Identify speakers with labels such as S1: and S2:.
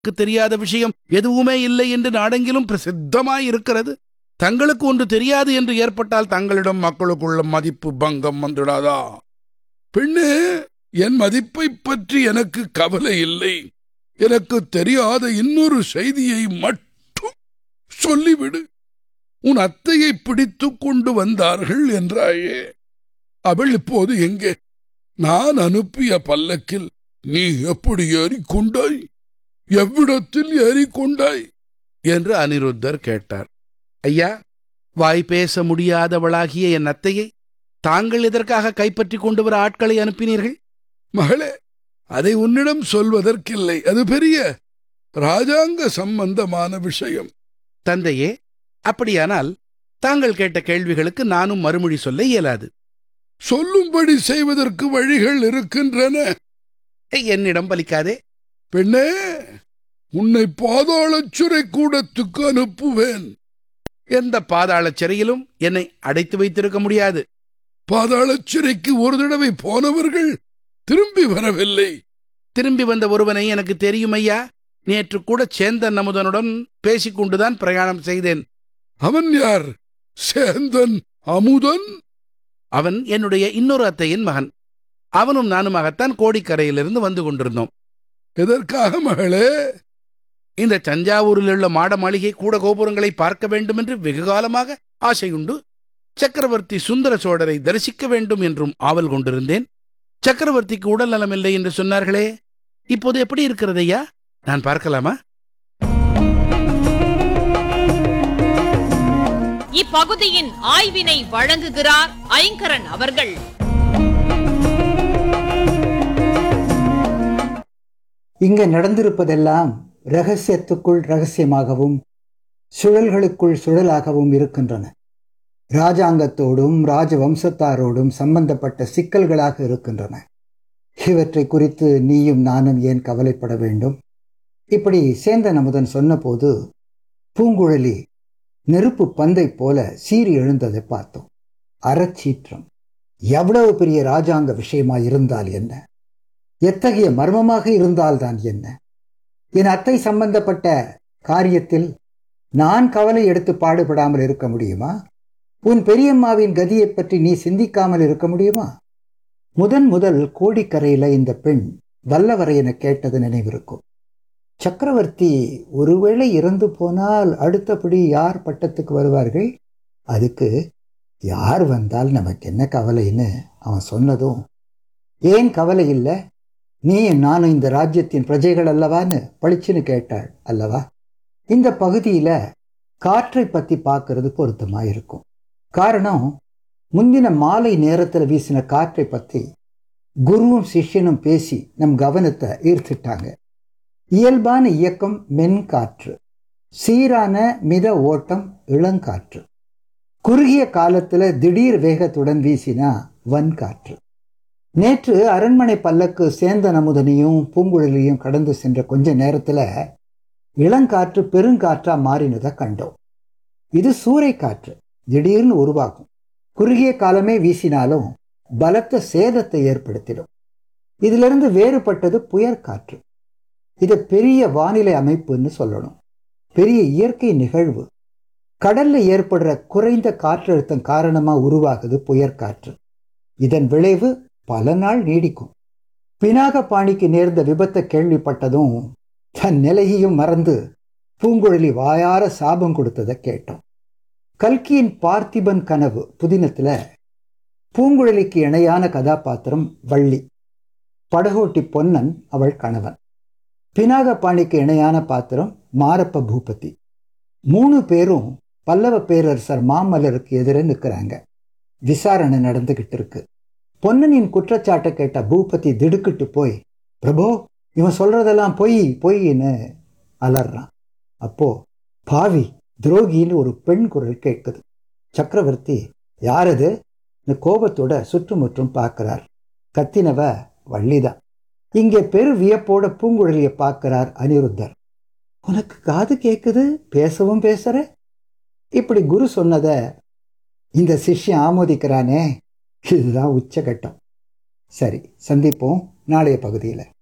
S1: தங்களுக்கு தெரியாத விஷயம் எதுவுமே இல்லை என்று நாடெங்கிலும் பிரசித்தமாய் இருக்கிறது தங்களுக்கு ஒன்று தெரியாது என்று ஏற்பட்டால் தங்களிடம் மக்களுக்குள்ள மதிப்பு பங்கம் வந்துடாதா பெண்ணே என் மதிப்பைப் பற்றி எனக்கு கவலை இல்லை எனக்கு தெரியாத இன்னொரு செய்தியை மட்டும் சொல்லிவிடு உன் அத்தையை பிடித்துக் கொண்டு வந்தார்கள் என்றாயே அவள் இப்போது எங்கே நான் அனுப்பிய பல்லக்கில் நீ எப்படி ஏறிக்கொண்டாய் எவ்விடத்தில் ஏறிக்கொண்டாய் என்று அனிருத்தர் கேட்டார் ஐயா வாய் பேச முடியாதவளாகிய என் அத்தையை தாங்கள் எதற்காக கைப்பற்றிக் கொண்டு வர ஆட்களை அனுப்பினீர்கள் மகளே அதை உன்னிடம் சொல்வதற்கில்லை அது பெரிய ராஜாங்க சம்பந்தமான விஷயம் தந்தையே அப்படியானால் தாங்கள் கேட்ட கேள்விகளுக்கு நானும் மறுமொழி சொல்ல இயலாது சொல்லும்படி செய்வதற்கு வழிகள் இருக்கின்றன என்னிடம் பலிக்காதே பெண்ணே உன்னை பாதாளச் சிறை கூடத்துக்கு அனுப்புவேன் எந்த பாதாளச் சிறையிலும் என்னை அடைத்து வைத்திருக்க முடியாது பாதாளச் சிறைக்கு ஒரு தடவை போனவர்கள் திரும்பி வரவில்லை திரும்பி வந்த ஒருவனை எனக்கு தெரியும் ஐயா நேற்று கூட சேந்தன் அமுதனுடன் பேசிக்கொண்டுதான் பிரயாணம் செய்தேன் அவன் யார் சேந்தன் அமுதன் அவன் என்னுடைய இன்னொரு அத்தையின் மகன் அவனும் நானுமாகத்தான் கோடிக்கரையிலிருந்து வந்து கொண்டிருந்தோம் எதற்காக மகளே இந்த தஞ்சாவூரில் உள்ள மாட மாளிகை கூட கோபுரங்களை பார்க்க வேண்டும் என்று வெகு காலமாக ஆசையுண்டு சக்கரவர்த்தி சுந்தர சோழரை தரிசிக்க வேண்டும் என்றும் ஆவல் கொண்டிருந்தேன் சக்கரவர்த்திக்கு உடல் நலமில்லை என்று சொன்னார்களே இப்போது எப்படி இருக்கிறது ஐயா நான் பார்க்கலாமா
S2: இப்பகுதியின் ஆய்வினை வழங்குகிறார் ஐங்கரன் அவர்கள்
S3: இங்க நடந்திருப்பதெல்லாம் ரகசியத்துக்குள் ரகசியமாகவும் சுழல்களுக்குள் சுழலாகவும் இருக்கின்றன ராஜாங்கத்தோடும் ராஜவம்சத்தாரோடும் சம்பந்தப்பட்ட சிக்கல்களாக இருக்கின்றன இவற்றை குறித்து நீயும் நானும் ஏன் கவலைப்பட வேண்டும் இப்படி சேந்தன் அமுதன் சொன்னபோது பூங்குழலி நெருப்பு பந்தை போல சீறி எழுந்ததை பார்த்தோம் அறச்சீற்றம் எவ்வளவு பெரிய ராஜாங்க விஷயமா இருந்தால் என்ன எத்தகைய மர்மமாக இருந்தால்தான் என்ன என் அத்தை சம்பந்தப்பட்ட காரியத்தில் நான் கவலை எடுத்து பாடுபடாமல் இருக்க முடியுமா உன் பெரியம்மாவின் கதியைப் பற்றி நீ சிந்திக்காமல் இருக்க முடியுமா முதன் முதல் கோடிக்கரையில இந்த பெண் வல்லவரையன கேட்டது நினைவிருக்கும் சக்கரவர்த்தி ஒருவேளை இறந்து போனால் அடுத்தபடி யார் பட்டத்துக்கு வருவார்கள் அதுக்கு யார் வந்தால் நமக்கு என்ன கவலைன்னு அவன் சொன்னதும் ஏன் கவலை இல்லை நீ நானும் இந்த ராஜ்யத்தின் பிரஜைகள் அல்லவான்னு பளிச்சுன்னு கேட்டாள் அல்லவா இந்த பகுதியில காற்றை பத்தி பார்க்கறது பொருத்தமா இருக்கும் காரணம் முந்தின மாலை நேரத்துல வீசின காற்றை பத்தி குருவும் சிஷ்யனும் பேசி நம் கவனத்தை ஈர்த்துட்டாங்க இயல்பான இயக்கம் மென்காற்று சீரான மித ஓட்டம் இளங்காற்று குறுகிய காலத்துல திடீர் வேகத்துடன் வீசினா வன்காற்று நேற்று அரண்மனை பல்லக்கு சேந்தன் அமுதனையும் பூங்குழலியும் கடந்து சென்ற கொஞ்ச நேரத்துல இளங்காற்று பெருங்காற்றா மாறினதை கண்டோம் இது சூறை காற்று திடீர்னு உருவாகும் குறுகிய காலமே வீசினாலும் பலத்த சேதத்தை ஏற்படுத்திடும் இதிலிருந்து வேறுபட்டது புயற்காற்று இது பெரிய வானிலை அமைப்புன்னு சொல்லணும் பெரிய இயற்கை நிகழ்வு கடல்ல ஏற்படுற குறைந்த காற்றழுத்தம் காரணமா உருவாகுது புயற்காற்று இதன் விளைவு பல நாள் நீடிக்கும் பினாகபாணிக்கு நேர்ந்த விபத்தை கேள்விப்பட்டதும் தன் நிலையையும் மறந்து பூங்குழலி வாயார சாபம் கொடுத்ததை கேட்டோம் கல்கியின் பார்த்திபன் கனவு புதினத்துல பூங்குழலிக்கு இணையான கதாபாத்திரம் வள்ளி படகோட்டி பொன்னன் அவள் கணவன் பினாகபாணிக்கு இணையான பாத்திரம் மாரப்ப பூபதி மூணு பேரும் பல்லவ பேரரசர் மாமல்லருக்கு எதிரே நிற்கிறாங்க விசாரணை நடந்துகிட்டு இருக்கு பொன்னனின் குற்றச்சாட்டை கேட்ட பூபதி திடுக்கிட்டு போய் பிரபோ இவன் சொல்றதெல்லாம் பொய் பொய்ன்னு அலறான் அப்போ பாவி துரோகின்னு ஒரு பெண் குரல் கேட்குது சக்கரவர்த்தி யாரது கோபத்தோட சுற்றுமுற்றும் பார்க்கிறார் கத்தினவ வள்ளிதான் இங்கே பெரு வியப்போட பூங்குழலிய பார்க்கிறார் அனிருத்தர் உனக்கு காது கேக்குது பேசவும் பேசுற இப்படி குரு சொன்னத இந்த சிஷ்யன் ஆமோதிக்கிறானே இதுதான் உச்சகட்டம் சரி சந்திப்போம் நாளைய பகுதியில்